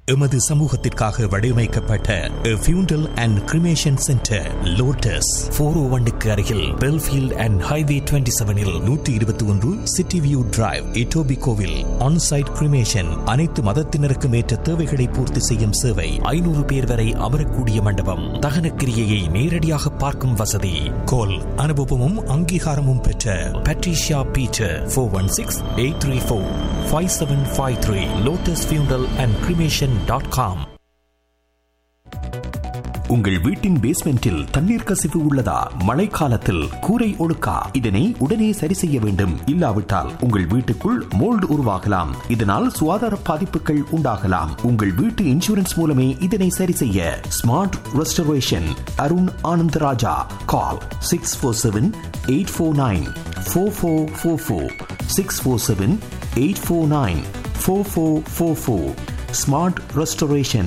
எமது சமூகத்திற்காக வடிவமைக்கப்பட்ட funeral and cremation centre Lotus four O ஒன்னுக்கு அருகில் பெல்ஃபீல்ட் அண்ட் ஹைவே டுவெண்ட்டி செவனில் நூற்றி இருபத்தி ஒன்று சிட்டி வியூ டிரைவ் இட்டோபி கோவில் ஆன்சைட் கிரிமேஷன் அனைத்து மதத்தினருக்கும் ஏற்ற தேவைகளை பூர்த்தி செய்யும் சேவை ஐநூறு பேர் வரை அமரக்கூடிய மண்டபம் தகனக்கிரியையை நேரடியாக பார்க்கும் வசதி கோல் அனுபவமும் அங்கீகாரமும் பெற்ற Patricia Peter four one six eight three four five seven five three Lotus funeral and cremation dot com உங்கள் வீட்டின் பேஸ்மெண்டில் தண்ணீர் கசிவு உள்ளதா மழைக்காலத்தில் கூரை ஒழுக்கா இதனை உடனே சரி செய்ய வேண்டும் இல்லாவிட்டால் உங்கள் வீட்டுக்குள் மோல்டு உருவாகலாம் இதனால் சுகாதார பாதிப்புகள் உண்டாகலாம் உங்கள் வீட்டு இன்சூரன்ஸ் மூலமே இதனை சரி செய்ய smart restoration Arun Anandaraja call six four seven eight four nine four four four four six four seven eight four nine four four four four smart restoration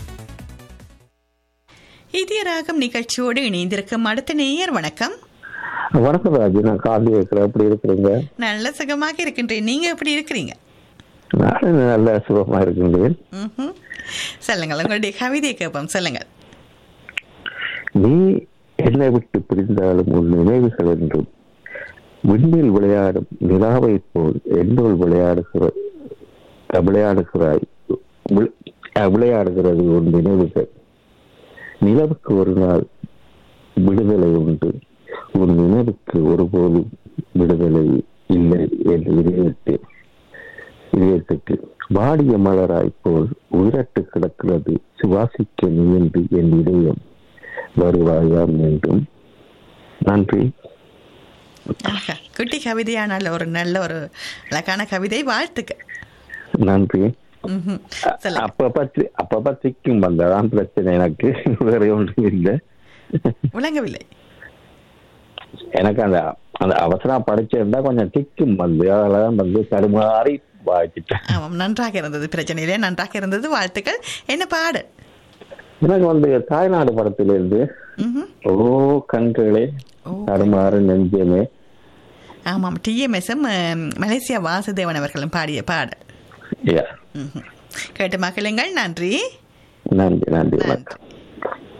இதய ராகம் நிகழ்ச்சியோடு இணைந்திருக்கும் அடுத்த நேயர் வணக்கம் வணக்கம் ராஜு நான் காந்தி இருக்கிறேன் எப்படி இருக்கிறீங்க நல்ல சுகமாக இருக்கின்றேன் நீங்க எப்படி இருக்கிறீங்க நானும் நல்ல சுகமா இருக்கின்றேன் ம்ஹும். சொல்லுங்கள் உங்களுடைய கவிதை கேட்போம் சொல்லுங்கள் நீ என்னை விட்டு பிரிந்தாலும் உன் நினைவுகள் என்றும் விண்ணில் விளையாடும் நிலாவை போல் என்னுள் விளையாடுகிற விளையாடுகிறாய் வி- அஹ், விளையாடுகிறது உன் நினைவுகள் நிலவுக்கு ஒரு நாள் விடுதலை உண்டு உன் நினைவுக்கு ஒருபோதும் விடுதலை இல்லை என்று இதயத்தை இதயத்துக்கு வாடிய மலராய் போல் உயிரட்டு கிடக்கிறது சுவாசிக்க முயன்று என் இதயம் வருவாயா மீண்டும் நன்றி ஆஹா, குட்டி கவிதையானால் ஒரு நல்ல ஒரு அழகான கவிதை வாழ்த்துக்கு நன்றி ம்ஹும். சொல்லுங்க அப்பப்ப தி- அப்பப்ப திக்கும் வந்ததான் பிரச்சனை எனக்கு வேற ஒன்றும் இல்லை விளங்கவில்லை எனக்கு அந்த அந்த அவசரம் படிச்சிருந்தா கொஞ்சம் திக்கும் வந்து அதெல்லாம் வந்து தடுமாறி வாய்ச்சிட்டேன் ஆமாம் நன்றாக இருந்தது பிரச்சனையிலே நன்றாக இருந்தது வாழ்த்துக்கள் என்ன பாடு எனக்கு வந்து தாய்நாடு படத்திலிருந்து ம்ஹும். ஓ கண்களே ஓ. தடுமாறு நெஞ்சமே ஆமாம் டிஎம்எஸ்எம் மலேசியா வாசுதேவன் அவர்களும் பாடிய பாடு யா ம்ஹும். கேட்டு மகிழுங்கள் நன்றி நன்றி நன்றி வணக்கம்